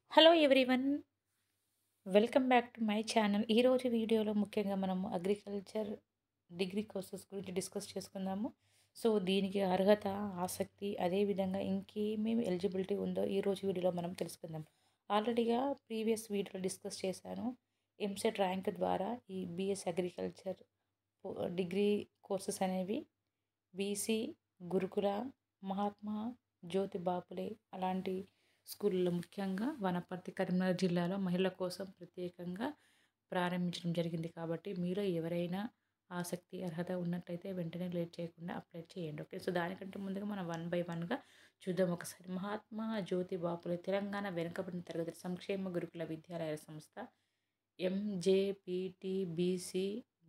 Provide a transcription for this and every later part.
hello everyone welcome back to my channel ఈరోజు వీడియోలో ముఖ్యంగా మనము అగ్రికల్చర్ డిగ్రీ కోర్సెస్ గురించి డిస్కస్ చేసుకుందాము సో దీనికి అర్హత ఆసక్తి అదేవిధంగా ఇంకేమేమి ఎలిజిబిలిటీ ఉందో ఈరోజు వీడియోలో మనం తెలుసుకుందాం ఆల్రెడీగా ప్రీవియస్ వీడియోలో డిస్కస్ చేశాను ఎంసెట్ ర్యాంక్ ద్వారా ఈ బిఎస్ అగ్రికల్చర్ డిగ్రీ కోర్సెస్ అనేవి బీసీ గురుకుల మహాత్మా జ్యోతి బాపులే అలాంటి స్కూళ్ళలో ముఖ్యంగా వనపర్తి కరీంనగర్ జిల్లాలో మహిళల కోసం ప్రత్యేకంగా ప్రారంభించడం జరిగింది కాబట్టి మీరు ఎవరైనా ఆసక్తి అర్హత ఉన్నట్టయితే వెంటనే లేట్ చేయకుండా అప్లై చేయండి ఓకే సో దానికంటే ముందుగా మనం వన్ బై వన్గా చూద్దాం ఒకసారి మహాత్మా జ్యోతి బాపులే తెలంగాణ వెనుకబడిన తరగతి సంక్షేమ గురుకుల విద్యాలయాల సంస్థ ఎంజేపీటీబీసీ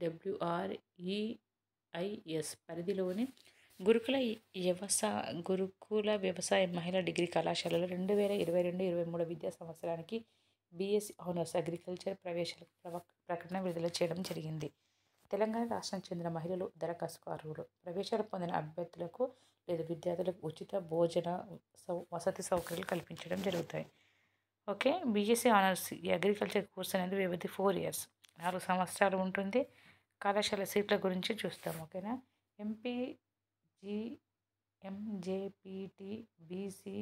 డబ్ల్యూఆర్ఈఐఎస్ పరిధిలోని గురుకుల వ్యవసాయ గురుకుల వ్యవసాయ మహిళా డిగ్రీ కళాశాలలో రెండు వేల ఇరవై రెండు ఇరవై మూడు విద్యా సంవత్సరానికి బీఎస్సీ ఆనర్స్ అగ్రికల్చర్ ప్రవేశాలకు ప్రవ ప్రకటన విడుదల చేయడం జరిగింది తెలంగాణ రాష్ట్రానికి చెందిన మహిళలు దరఖాస్తుకు అర్హులు ప్రవేశాలు పొందిన అభ్యర్థులకు లేదా విద్యార్థులకు ఉచిత భోజన సౌ వసతి సౌకర్యాలు కల్పించడం జరుగుతాయి ఓకే బీఎస్సీ ఆనర్స్ ఈ అగ్రికల్చర్ కోర్స్ అనేది వ్యవధి ఫోర్ ఇయర్స్ నాలుగు సంవత్సరాలు ఉంటుంది కళాశాల సీట్ల గురించి చూస్తాం ఓకేనా MP G MJPT BC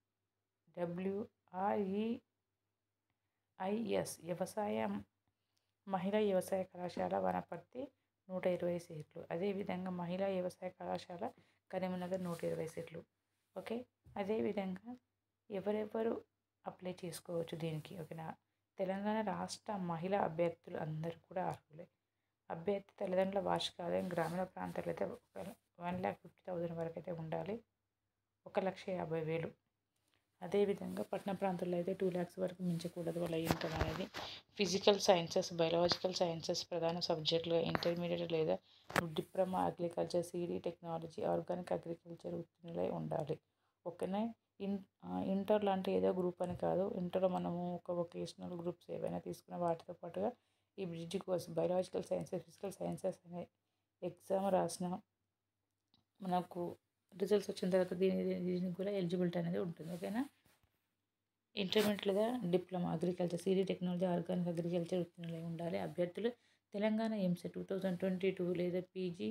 WREIS వ్యవసాయ మహిళా వ్యవసాయ కళాశాల వనపర్తి నూట ఇరవై సీట్లు అదేవిధంగా మహిళా వ్యవసాయ కళాశాల కరీంనగర్ నూట ఇరవై సీట్లు ఓకే అదేవిధంగా ఎవరెవరు అప్లై చేసుకోవచ్చు దీనికి ఓకేనా తెలంగాణ రాష్ట్ర మహిళా అభ్యర్థులు అందరూ కూడా అర్హులే అభ్యర్థి తల్లిదండ్రుల వార్షిక ఆదాయం గ్రామీణ ప్రాంతాల్లో అయితే ఒక వన్ ల్యాక్ ఫిఫ్టీ థౌజండ్ వరకు అయితే ఉండాలి ఒక లక్ష యాభై వేలు అదేవిధంగా పట్టణ ప్రాంతాల్లో అయితే టూ ల్యాక్స్ వరకు మించకూడదు వాళ్ళ ఇన్కమ్ అనేది ఫిజికల్ సైన్సెస్ బయోలాజికల్ సైన్సెస్ ప్రధాన సబ్జెక్టులు ఇంటర్మీడియట్ లేదా diploma agriculture seed technology organic agriculture ఉత్తీర్ణులై ఉండాలి ఓకేనా ఇన్ ఇంటర్ లాంటి ఏదో గ్రూప్ అని కాదు ఇంటర్లో మనము ఒక వొకేషనల్ గ్రూప్స్ ఏవైనా తీసుకున్న వాటితో పాటుగా ఈ bridge course biological sciences physical sciences అనే ఎగ్జామ్ రాసిన మనకు రిజల్ట్స్ వచ్చిన తర్వాత దీని దీనికి కూడా ఎలిజిబిలిటీ అనేది ఉంటుంది ఓకేనా ఇంటర్మీడియట్ లేదా diploma agriculture seed technology organic agriculture ఉత్తీర్ణులై ఉండాలి అభ్యర్థులు Telangana EAMCET two thousand twenty two లేదా పీజీ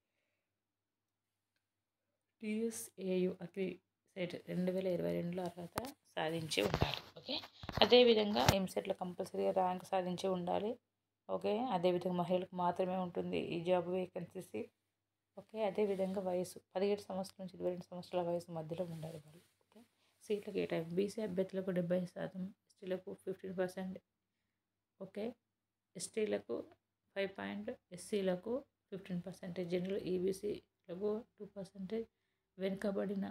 టీఎస్ఏయు అగ్రి సెట్ రెండు వేల ఇరవై రెండులో అర్హత సాధించి ఉండాలి ఓకే అదేవిధంగా ఎంసెట్లో కంపల్సరీగా ర్యాంక్ సాధించి ఉండాలి ఓకే అదేవిధంగా మహిళలకు మాత్రమే ఉంటుంది ఈ జాబ్ వేకెన్సీస్ ఓకే అదేవిధంగా వయసు పదిహేడు సంవత్సరాల నుంచి ఇరవై రెండు సంవత్సరాల వయసు మధ్యలో ఉండాలి వాళ్ళు ఓకే సీట్లకు ఏ టైం బీసీ అభ్యర్థులకు డెబ్బై శాతం ఎస్టీలకు ఫిఫ్టీన్ పర్సెంట్ ఓకే ఎస్టీలకు ఫైవ్ పాయింట్ ఎస్సీలకు ఫిఫ్టీన్ పర్సెంటేజ్ జనరల్ ఈబీసీలకు టూ పర్సెంటేజ్ వెనుకబడిన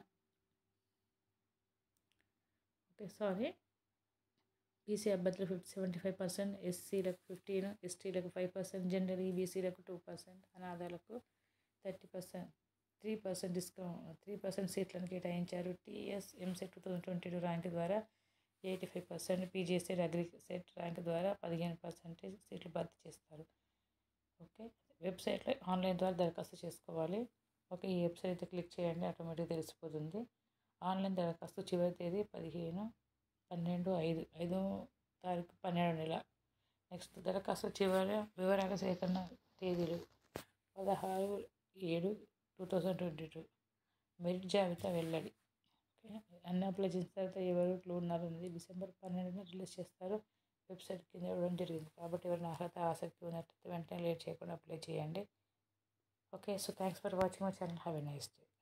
ఓకే సారీ బీసీ అభ్యర్థులు ఫిఫ్టీ సెవెంటీ ఫైవ్ పర్సెంట్ ఎస్సీలకు ఫిఫ్టీన్ ఎస్టీలకు ఫైవ్ పర్సెంట్ జనరల్ ఈబీసీలకు టూ పర్సెంట్ అనాథాలకు thirty percent three percent discount three percent సీట్లను కేటాయించారు TS EAMCET two thousand twenty two rank ద్వారా eighty five percent PGCET AGRICET rank ద్వారా పదిహేను పర్సెంటేజ్ సీట్లు భర్తీ చేస్తారు ఓకే వెబ్సైట్లో ఆన్లైన్ ద్వారా దరఖాస్తు చేసుకోవాలి ఓకే ఈ వెబ్సైట్ అయితే క్లిక్ చేయండి ఆటోమేటిక్గా తెలిసిపోతుంది ఆన్లైన్ దరఖాస్తు చివరి తేదీ పదిహేను పన్నెండు ఐదు ఐదో తారీఖు పన్నెండు నెల నెక్స్ట్ దరఖాస్తు చివరి వివరాల సేకరణ తేదీలు పదహారు ఏడు two thousand twenty two merit జాబితా వెల్లడి ఓకే అన్ని అప్లై చేసిన తర్వాత ఎవరు ఉన్నారు అనేది డిసెంబర్ పన్నెండున రిలీజ్ చేస్తారు వెబ్సైట్ కింద ఇవ్వడం జరిగింది కాబట్టి ఎవరైనా అర్హత ఆసక్తి ఉన్నట్లయితే వెంటనే లేట్ చేయకుండా అప్లై చేయండి okay so thanks for watching my channel have a nice day